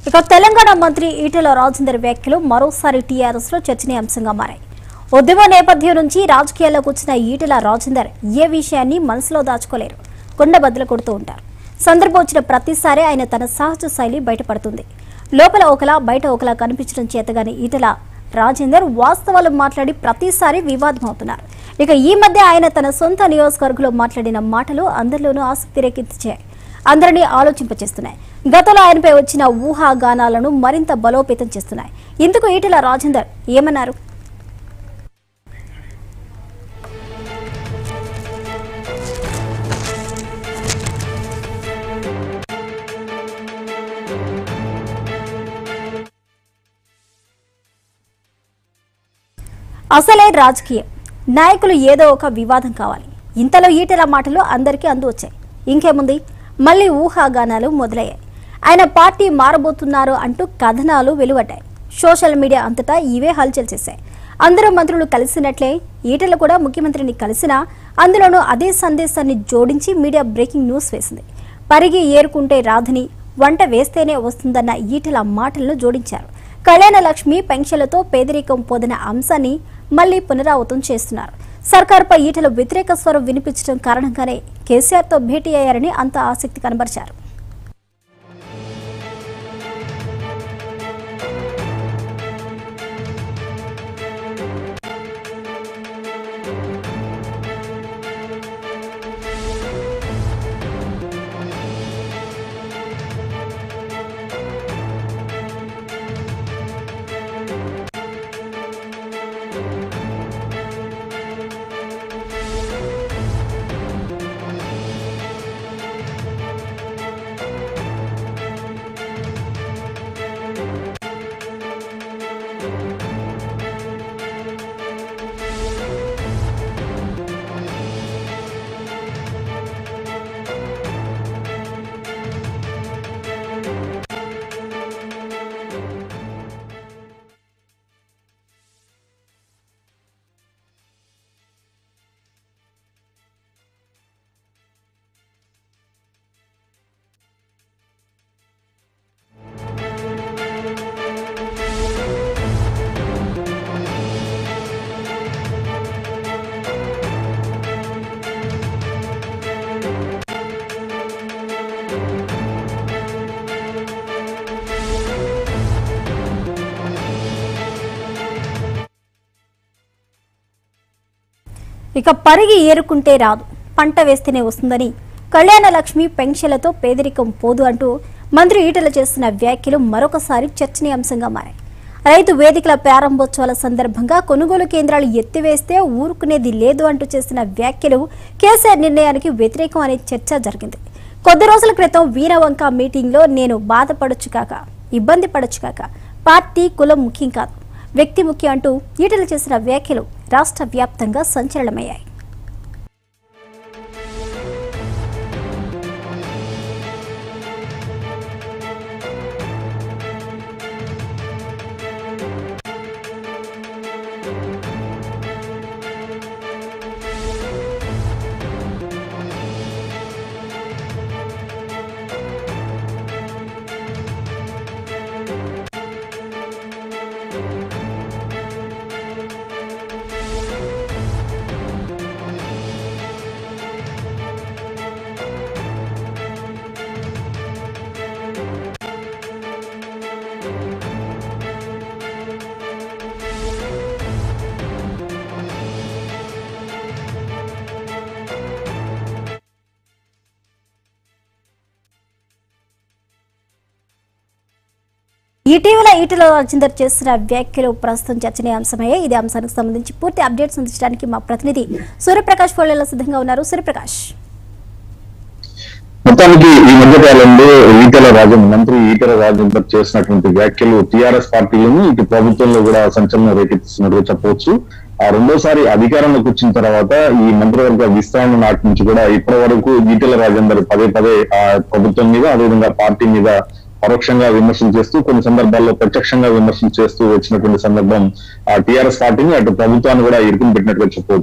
ఇక తెలంగాణ మంత్రి ఈటెల రాజేందర్ వ్యాఖ్యలు మరోసారి టీఆర్ఎస్ లో చర్చనీయాంశంగా మారాయి ఉద్యమ నేపథ్యం నుంచి రాజకీయాల్లోకి వచ్చిన ఈటెల రాజేందర్ ఏ విషయాన్ని మనసులో దాచుకోలేరు కొండ బద్దలు కొడుతూ ఉంటారు సందర్భం వచ్చిన ప్రతిసారి ఆయన తన సహజ శైలి బయటపడుతుంది లోపల ఒకలా బయట ఒకలా కనిపించడం చేతగాని ఈటెల రాజేందర్ వాస్తవాలు మాట్లాడి ప్రతిసారి వివాదం అవుతున్నారు ఇక ఈ మధ్య ఆయన తన సొంత నియోజకవర్గంలో మాట్లాడిన మాటలు అందరిలోనూ ఆసక్తి రేకెత్తించాయి అందరినీ ఆలోచింపచేస్తున్నాయి గతంలో ఆయనపై వచ్చిన ఊహాగానాలను మరింత బలోపేతం చేస్తున్నాయి ఇందుకు ఈటెల రాజేందర్ ఏమన్నారు అసలే రాజకీయం నాయకులు ఏదో ఒక వివాదం కావాలి ఇంతలో ఈటెల మాటలు అందరికీ అందు వచ్చాయి ఇంకేముంది మళ్ళీ ఊహాగానాలు మొదలయ్యాయి ఆయన పార్టీ మారబోతున్నారు అంటూ కథనాలు వెలువడ్డాయి సోషల్ మీడియా అంతటా ఇవే హల్చల్ చేశాయి అందరూ మంత్రులు కలిసినట్లే ఈటెల కూడా ముఖ్యమంత్రిని కలిసినా అందులోనూ అదే సందేశాన్ని జోడించి మీడియా బ్రేకింగ్ న్యూస్ వేసింది పరిగి ఏరుకుంటే రాదని వంట వేస్తేనే వస్తుందన్న ఈటెల మాటలను జోడించారు కళ్యాణ లక్ష్మి పెన్షన్లతో పేదరికం పొందిన అంశాన్ని మళ్లీ పునరావృతం చేస్తున్నారు సర్కారుపై ఈటల వ్యతిరేక స్వరం వినిపించడం కారణంగానే కేసీఆర్తో భేటీ అయ్యారని అంత ఆసక్తి కనబరిచారు ఇక పరిగి ఏరుకుంటే రాదు పంట వేస్తేనే వస్తుందని కళ్యాణ లక్ష్మి పెన్షన్లతో పేదరికం పోదు అంటూ మంత్రి ఈటల చేస్తున్న వ్యాఖ్యలు మరొకసారి చర్చనీయాంశంగా మారాయి రైతు వేదికల ప్రారంభోత్సవాల సందర్భంగా కొనుగోలు కేంద్రాలు ఎత్తివేస్తే ఊరుకునేది లేదు అంటూ చేసిన వ్యాఖ్యలు కేసీఆర్ నిర్ణయానికి వ్యతిరేకం అనే చర్చ జరిగింది కొద్ది రోజుల క్రితం వీరవంక మీటింగ్లో నేను బాధపడొచ్చు కాక ఇబ్బంది పడొచ్చు కాక పార్టీ కులం ముఖ్యం కాదు వ్యక్తి ముఖ్యం అంటూ ఈటల చేసిన వ్యాఖ్యలు రాష్ట్ర వ్యాప్తంగా సంచలనమయ్యాయి ఇటీవల ఈటల రాజేందర్ చేసిన వ్యాఖ్యలు ప్రస్తుతం చర్చనీయాంశమయ్యాయి ఇదే అంశానికి సంబంధించి పూర్తి అప్డేట్స్ అందించడానికి మా ప్రతినిధి సూర్యప్రకాష్ ఫోన్లలో సిద్ధంగా ఉన్నారు సూర్యప్రకాష్ మొత్తానికి ఈ మధ్య కాలంలో ఈటెల రాజేంద్ర మంత్రి ఈటెల రాజేందర్ చేసినటువంటి వ్యాఖ్యలు టిఆర్ఎస్ పార్టీలోని ఇటు ప్రభుత్వంలో కూడా సంచలనం రేకెత్తిస్తున్నట్టుగా చెప్పవచ్చు ఆ రెండోసారి అధికారంలోకి వచ్చిన తర్వాత ఈ మంత్రివర్గ విస్తరణ నాటి నుంచి కూడా ఇప్పటి వరకు ఈటెల రాజేందర్ పదే పదే ఆ ప్రభుత్వం మీద అదేవిధంగా పార్టీ మీద పరోక్షంగా విమర్శలు చేస్తూ కొన్ని సందర్భాల్లో ప్రత్యక్షంగా విమర్శలు చేస్తూ వచ్చినటువంటి సందర్భం ఆ టిఆర్ఎస్ పార్టీని అటు ప్రభుత్వాన్ని కూడా ఇరుకుని పెట్టినట్టుగా చెప్పవచ్చు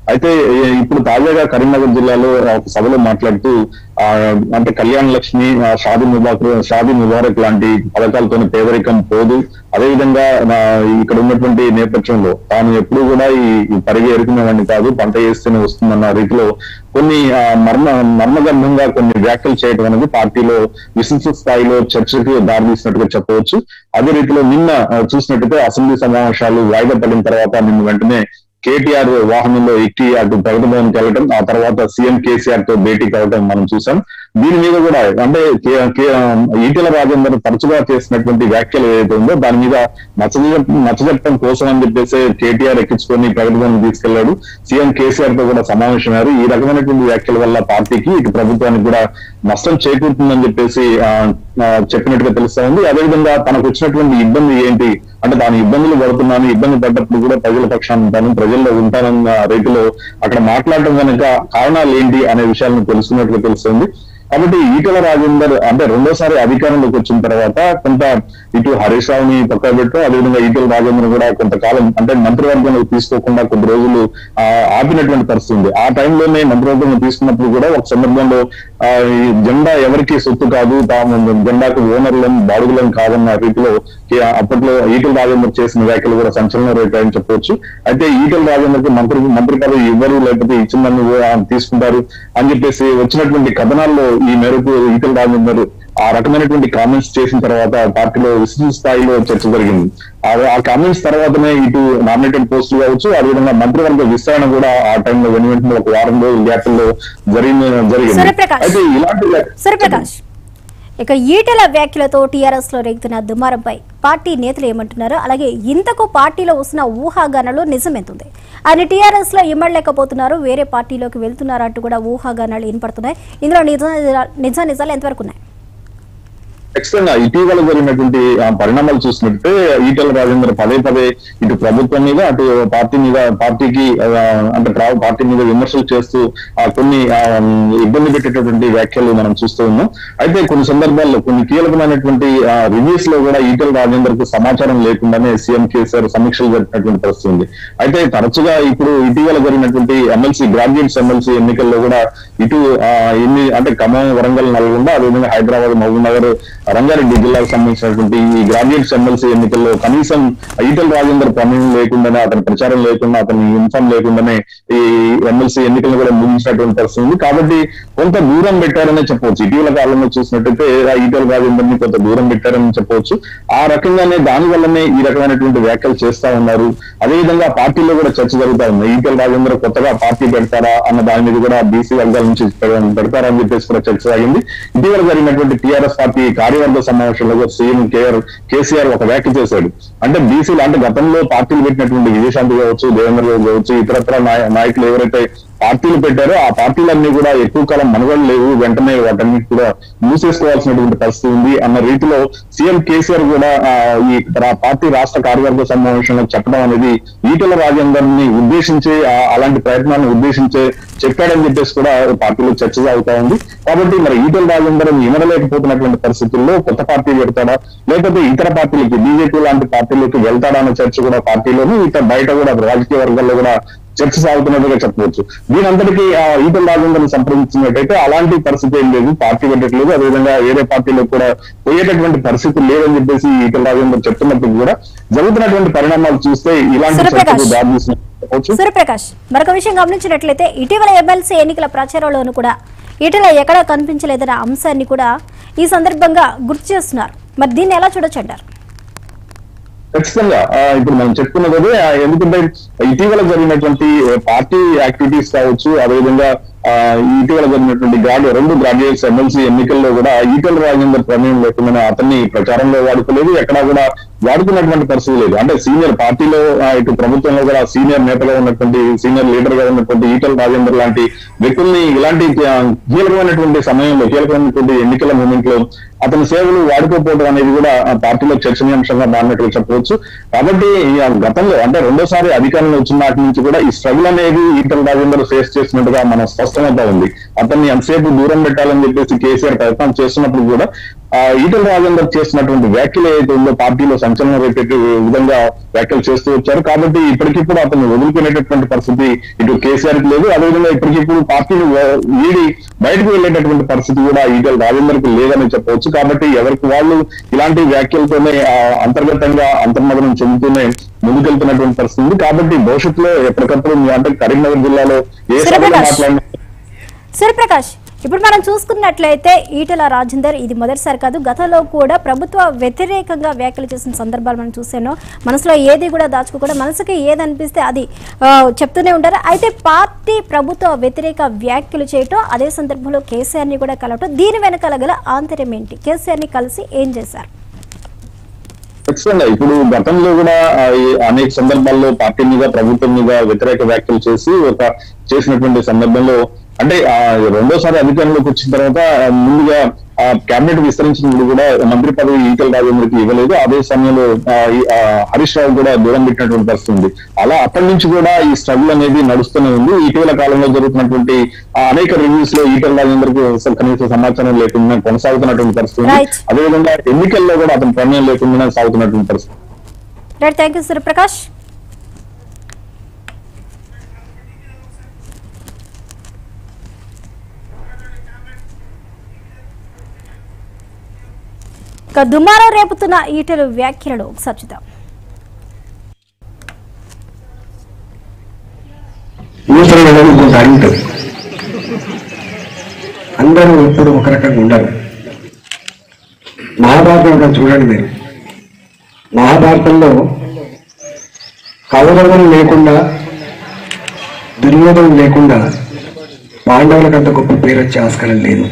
అయితే ఏ- ఇప్పుడు తాజాగా కరీంనగర్ జిల్లాలో ఒక సభలో మాట్లాడుతూ ఆ, అంటే కళ్యాణ లక్ష్మి ఆ, షాదీ ముబారక్ షాదీ ముబారక్ లాంటి పథకాలతో పేదరికం పోదు అదేవిధంగా నా ఇక్కడ ఉన్నటువంటి నేపథ్యంలో తాను ఎప్పుడు కూడా ఈ ఈ పరిగి ఎరుకునేవాడిని కాదు పంట వేస్తేనే వస్తుందన్న రీతిలో కొన్ని ఆ, మర్మ మర్మగర్భంగా కొన్ని వ్యాఖ్యలు చేయడం అనేది పార్టీలో విశిష్ట స్థాయిలో చర్చకు దారితీసినట్టుగా చెప్పవచ్చు అదే రీతిలో నిన్న ఆ, చూసినట్టయితే అసెంబ్లీ సమావేశాలు వాయిదా పడిన తర్వాత నిన్న వెంటనే కేటీఆర్ వాహనంలో ఎక్కి అటు ప్రగతి భవన్కి వెళ్ళడం ఆ తర్వాత సీఎం కేసీఆర్ తో భేటీ కావడం మనం చూసాం దీని మీద కూడా అంటే కే- కే- ఈటెల రాజేందర్ తరచుగా చేసినటువంటి వ్యాఖ్యలు ఏదైతే ఉందో దాని మీద నచ్చజెప్ నచ్చజెప్పడం కోసం అని చెప్పేసి కేటీఆర్ ఎక్కించుకొని ప్రగతి భవన్ తీసుకెళ్లాడు సీఎం కేసీఆర్ తో కూడా సమావేశమయ్యారు ఈ రకమైనటువంటి వ్యాఖ్యల వల్ల పార్టీకి ఇటు ప్రభుత్వానికి కూడా నష్టం చేకూరుతుందని చెప్పేసి ఆ, ఆ, చెప్పినట్టుగా తెలుస్తా ఉంది అదేవిధంగా తనకు వచ్చినటువంటి ఇబ్బంది ఏంటి అంటే తాను ఇబ్బందులు పడుతున్నాను ఇబ్బంది పడ్డప్పుడు కూడా ప్రజల పక్షాన్ని ఉంటాను ప్రజల్లో ఉంటానన్న రీతిలో అక్కడ మాట్లాడటం కనుక కారణాలు ఏంటి అనే విషయాలను తెలుసుకున్నట్టుగా తెలుస్తుంది కాబట్టి ఈటల రాజేందర్ అంటే రెండోసారి అధికారంలోకి వచ్చిన తర్వాత కొంత ఇటు హరీష్ రావుని పక్కన పెట్టు అదేవిధంగా ఈటల రాజేందర్ కూడా కొంతకాలం అంటే మంత్రివర్గంలోకి తీసుకోకుండా కొన్ని రోజులు ఆ, ఆపినటువంటి పరిస్థితి ఉంది ఆ టైంలోనే మంత్రివర్గంలో తీసుకున్నప్పుడు కూడా ఒక సందర్భంలో ఆ, ఈ జెండా ఎవరికి సొత్తు కాదు తాము జెండాకు ఓనర్లను బాడుగులను కాదన్న రీతిలో కే- అప్పట్లో ఈటల రాజేందర్ చేసిన వ్యాఖ్యలు కూడా సంచలనం రేపాయని చెప్పవచ్చు అయితే ఈటల రాజేందర్ కి మంత్రి మంత్రి పదవి ఇవ్వరు లేకపోతే ఇచ్చిందని కూడా తీసుకుంటారు అని చెప్పేసి వచ్చినటువంటి కథనాల్లో ఈ మేరకు ఈటల రాజేందర్ ఆ రకమైనటువంటి కామెంట్స్ చేసిన తర్వాత పార్టీలో విస్తృత స్థాయిలో చర్చ జరిగింది ఆ- ఆ కామెంట్స్ తర్వాతనే ఇటు నామినేటెడ్ పోస్టులు కావచ్చు అదేవిధంగా మంత్రివర్గ విస్తరణ కూడా ఆ టైంలో వెను వెంటనే ఒక వారం రోజుల గ్యాప్లో జరిగిన జరిగింది సూర్యప్రకాష్. అయితే ఇలాంటి సూర్యప్రకాష్ ఇక ఈటెల వ్యాఖ్యలతో టీఆర్ఎస్ లో రేగుతున్న దుమారంపై పార్టీ నేతలు ఏమంటున్నారు అలాగే ఇంతకు పార్టీలో వస్తున్న ఊహాగానాలు నిజమెంతుంది ఆయన టీఆర్ఎస్ లో ఇమ్మడలేకపోతున్నారు వేరే పార్టీలోకి వెళ్తున్నారు అంటూ కూడా ఊహాగానాలు వినపడుతున్నాయి ఇందులో నిజ నిజ నిజాలు ఎంతవరకు ఉన్నాయి ఖచ్చితంగా ఇటీవల జరిగినటువంటి ఆ, పరిణామాలు చూసినట్టే ఈటెల రాజేందర్ పదే పదే ఇటు ప్రభుత్వం మీద అటు పార్టీ మీద పార్టీకి ఆ, అంటే ప్రా- పార్టీ మీద విమర్శలు చేస్తూ ఆ, కొన్ని ఆ, ఇబ్బంది పెట్టేటటువంటి వ్యాఖ్యలు మనం చూస్తూ ఉన్నాం అయితే కొన్ని సందర్భాల్లో కొన్ని కీలకమైనటువంటి రివ్యూస్ లో కూడా ఈటెల రాజేందర్ కు సమాచారం లేకుండానే సీఎం కేసీఆర్ సమీక్షలు జరిపినటువంటి పరిస్థితి ఉంది అయితే తరచుగా ఇప్పుడు ఇటీవల జరిగినటువంటి ఎమ్మెల్సీ గ్రాడ్యుయేట్స్ ఎమ్మెల్సీ ఎన్నికల్లో కూడా ఇటు ఆ, ఎన్ని అంటే ఖమ్మం వరంగల్ నల్గొండ అదేవిధంగా హైదరాబాద్ మహబూబ్ నగర్ రంగారెడ్డి జిల్లాకు సంబంధించినటువంటి ఈ గ్రాడ్యుయేట్స్ ఎమ్మెల్సీ ఎన్నికల్లో కనీసం ఈటల రాజేందర్ ప్రమేయం లేకుండానే అతని ప్రచారం లేకుండా అతని ఇన్ఫార్మ్ లేకుండానే ఈ ఎమ్మెల్సీ ఎన్నికలను కూడా ముగించినటువంటి పరిస్థితి ఉంది కాబట్టి కొంత దూరం పెట్టారనే చెప్పవచ్చు ఇటీవల కాలంలో చూసినట్టయితే ఆ ఈటల రాజేందర్ ని కొంత దూరం పెట్టారని చెప్పవచ్చు ఆ రకంగానే దాని వల్లనే ఈ రకమైనటువంటి వ్యాఖ్యలు చేస్తా ఉన్నారు అదేవిధంగా పార్టీలో కూడా చర్చ జరుగుతా ఉంది ఈటల రాజేందర్ కొత్తగా పార్టీ పెడతారా అన్న దాని మీద కూడా బీసీ వర్గాల నుంచి పెడతారా అని చెప్పేసి కూడా చర్చ సాగింది ఇటీవల జరిగినటువంటి టీఆర్ఎస్ పార్టీ కార్యవర్గ సమావేశంలో కూడా సీఎం కేఆర్ కేసీఆర్ ఒక వ్యాఖ్య చేశాడు అంటే బీసీలు అంటే గతంలో పార్టీలు పెట్టినటువంటి విజయశాంతి కావచ్చు దేవేంద్ర గౌడ్ కావచ్చు ఇతరత్ర నాయ- నాయకులు ఎవరైతే పార్టీలు పెట్టారో ఆ పార్టీలన్నీ కూడా ఎక్కువ కాలం మనుగడ లేవు వెంటనే వాటన్నిటి కూడా మూసేసుకోవాల్సినటువంటి పరిస్థితి ఉంది అన్న రీతిలో సీఎం కేసీఆర్ కూడా ఆ, ఈ రా- పార్టీ రాష్ట్ర కార్యవర్గ సమావేశంలో చెప్పడం అనేది ఈటల రాజేందర్ ని ఉద్దేశించి ఆ, అలాంటి ప్రయత్నాన్ని ఉద్దేశించే చెప్పాడని చెప్పేసి కూడా పార్టీలో చర్చ సాగుతా ఉంది కాబట్టి మరి ఈటల రాజేందర్ వినలేకపోతున్నటువంటి పరిస్థితుల్లో కొత్త పార్టీ పెడతాడా లేకపోతే ఇతర పార్టీలకి బీజేపీ లాంటి పార్టీలకి వెళ్తాడా అన్న చర్చ కూడా పార్టీలోను ఇతర బయట కూడా రాజకీయ వర్గాల్లో కూడా చర్చ సాగుతున్నట్టుగా చెప్పవచ్చు దీనంతటికీ ఆ, ఈటల రాజేందర్ని సంప్రదించినట్టయితే అలాంటి పరిస్థితి ఏం లేదు పార్టీ పెట్టట్లేదు అదేవిధంగా వేరే పార్టీలో కూడా పోయేటటువంటి పరిస్థితి లేదని చెప్పేసి ఈటల రాజేందర్ చెప్తున్నప్పుడు కూడా జరుగుతున్నటువంటి పరిణామాలు చూస్తే ఇలాంటి సూర్యప్రకాష్. చర్చకు దారితీసిన చెప్పవచ్చు సూర్యప్రకాష్ మరొక విషయం గమనించినట్లయితే ఇటీవల ఎమ్మెల్సీ ఎన్నికల ప్రచారంలోనూ కూడా ఈటెల ఎక్కడా కనిపించలేదన్న అంశాన్ని కూడా ఈ సందర్భంగా గుర్తు చేస్తున్నారు మరి దీన్ని ఎలా చూడొచ్చు అంటారు ఖచ్చితంగా ఆ, ఇప్పుడు మనం చెప్పుకున్నది అదే ఆ, ఎందుకంటే ఇటీవల జరిగినటువంటి ఆ, పార్టీ యాక్టివిటీస్ కావచ్చు అదేవిధంగా ఆ, ఇటీవల జరిగినటువంటి గ్రాడ్యు రెండు గ్రాడ్యుయేట్స్ ఎమ్మెల్సీ ఎన్నికల్లో కూడా ఈటల రాజేందర్ ప్రమేయం లేకుండా అతన్ని ప్రచారంలో వాడుకోలేదు ఎక్కడా కూడా వాడుకున్నటువంటి పరిస్థితి లేదు అంటే సీనియర్ పార్టీలో ఆ, ఇటు ప్రభుత్వంలో కూడా సీనియర్ నేతగా ఉన్నటువంటి సీనియర్ లీడర్ గా ఉన్నటువంటి ఈటల రాజేందర్ లాంటి వ్యక్తుల్ని ఇలాంటి ఆ, కీలకమైనటువంటి సమయంలో కీలకమైనటువంటి ఎన్నికల మూమెంట్ లో అతని సేవలు వాడుకోకపోవడం అనేది కూడా ఆ పార్టీలో చర్చనీయాంశంగా మారినట్లు చెప్పవచ్చు కాబట్టి ఈ ఆ గతంలో అంటే రెండోసారి అధికారంలో వచ్చిన నాటి నుంచి కూడా ఈ స్ట్రగుల్ అనేది ఈటల రాజేందర్ ఫేస్ చేసినట్టుగా మనం స్పష్టమవుతా ఉంది అతన్ని ఎంతసేపు దూరం పెట్టాలని చెప్పేసి కేసీఆర్ ప్రయత్నం చేస్తున్నప్పుడు కూడా ఆ ఈటల రాజేందర్ చేస్తున్నటువంటి వ్యాఖ్యలు ఏదైతే ఉందో పార్టీలో సంచలనం సంచలనం రేపే విధంగా వ్యాఖ్యలు చేస్తూ వచ్చారు కాబట్టి ఇప్పటికిప్పుడు అతను వదులుకునేటటువంటి పరిస్థితి ఇటు కేసీఆర్ కి లేదు అదేవిధంగా ఇప్పటికిప్పుడు పార్టీని వ- వీడి బయటకు వెళ్ళేటటువంటి పరిస్థితి కూడా ఈటల రాజేందర్ కి లేదని చెప్పవచ్చు కాబట్టి ఎవరికి వాళ్ళు ఇలాంటి వ్యాఖ్యలతోనే ఆ, అంతర్గతంగా అంతర్మదనం చెందుతూనే ముందుకెళ్తున్నటువంటి పరిస్థితి ఉంది కాబట్టి భవిష్యత్తులో ఎప్పటికప్పుడు మీ అంటే కరీంనగర్ జిల్లాలో ఏ సభలో సూర్యప్రకాష్. మాట్లాడినా సూర్యప్రకాష్ ఇప్పుడు మనం చూసుకున్నట్లయితే ఈటల రాజేందర్ ఇది మొదటిసారి కాదు గతంలో కూడా ప్రభుత్వ వ్యతిరేకంగా వ్యాఖ్యలు చేసిన సందర్భాలు మనం చూసాను మనసులో ఏది కూడా దాచుకోకుండా మనసుకి ఏది అనిపిస్తే అది ఆ, చెప్తూనే ఉంటారు అయితే పార్టీ ప్రభుత్వ వ్యతిరేక వ్యాఖ్యలు చేయటం అదే సందర్భంలో కేసీఆర్ని కూడా కలవటం దీని వెనకాల గల ఆంతర్యం ఏంటి కేసీఆర్ని కలిసి ఏం చేశారు ఖచ్చితంగా ఇప్పుడు గతంలో కూడా ఆ, ఈ అనేక సందర్భాల్లో పార్టీ మీద ప్రభుత్వం మీద వ్యతిరేక వ్యాఖ్యలు చేసి ఒక చేసినటువంటి సందర్భంలో అంటే ఆ రెండోసారి అధికారంలోకి వచ్చిన తర్వాత ఆ, ముందుగా ఆ కేబినెట్ విస్తరించినప్పుడు కూడా మంత్రి పదవి ఈటల రాజేంద్రకి ఇవ్వలేదు అదే సమయంలో ఆ, ఈ, ఆ, హరీష్ రావు కూడా దూరం పెట్టినటువంటి పరిస్థితి ఉంది అలా అప్పటి నుంచి కూడా ఈ స్ట్రగుల్ అనేది నడుస్తూనే ఉంది ఇటీవల కాలంలో జరుగుతున్నటువంటి ఆ, అనేక రివ్యూస్ లో ఈటల రాజేందర్ కి అసలు కనీస సమాచారం లేకుండా కొనసాగుతున్నటువంటి పరిస్థితి ఉంది Right. అదేవిధంగా ఎన్నికల్లో కూడా అతను ప్రమేయం లేకుండా సాగుతున్నటువంటి పరిస్థితి రైట్ థ్యాంక్ యూ సూర్యప్రకాష్ ఇక దుమారం రేపుతున్న ఈటలు వ్యాఖ్యలను ఒకసారి చూద్దాం న్యూస్లో అనేది ఇంకోసారి ఉంటుంది అందరూ ఎప్పుడు ఒక రకంగా ఉండరు మహాభారతం ఒకటి చూడండి మీరు మహాభారతంలో కౌరవం లేకుండా దుర్యోధనం లేకుండా పాండవులకు అంత గొప్ప పేరు వచ్చే ఆస్కారం లేదు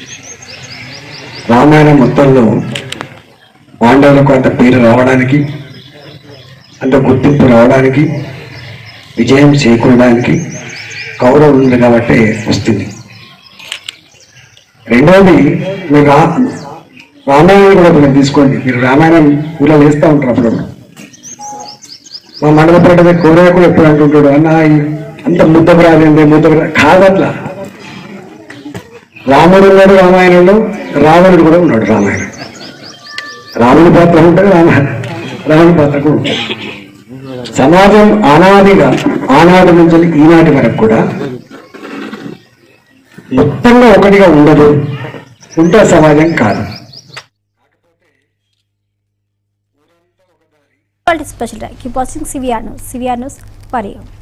రామాయణం మొత్తంలో పాండవులకు అంత పేరు రావడానికి అంత గుర్తింపు రావడానికి విజయం చేకూరడానికి కౌరవం ఉంది కాబట్టి వస్తుంది రెండవది మీరు రా రామాయణం కూడా మీరు తీసుకోండి మీరు రామాయణం ఊళ్ళో వేస్తూ ఉంటారు అప్పుడప్పుడు మా మండలపేట కోరయ్య కూడా ఎప్పుడు అంటుంటాడు అన్న ఈ అంత ముద్దపరాదండి ముద్దపరా కాదట్లా రాముడు ఉన్నాడు రామాయణంలో రావణుడు కూడా ఉన్నాడు రామాయణం రాముడి పాత్ర ఉంటుంది రామ రాముడి పాత్ర కూడా ఉంటుంది సమాజం అనాదిగా ఆనాటి నుంచి ఈనాటి వరకు కూడా మొత్తంగా ఒకటిగా ఉండదు ఉంటే సమాజం కాదు special keep watching CVR news CVR news పరియం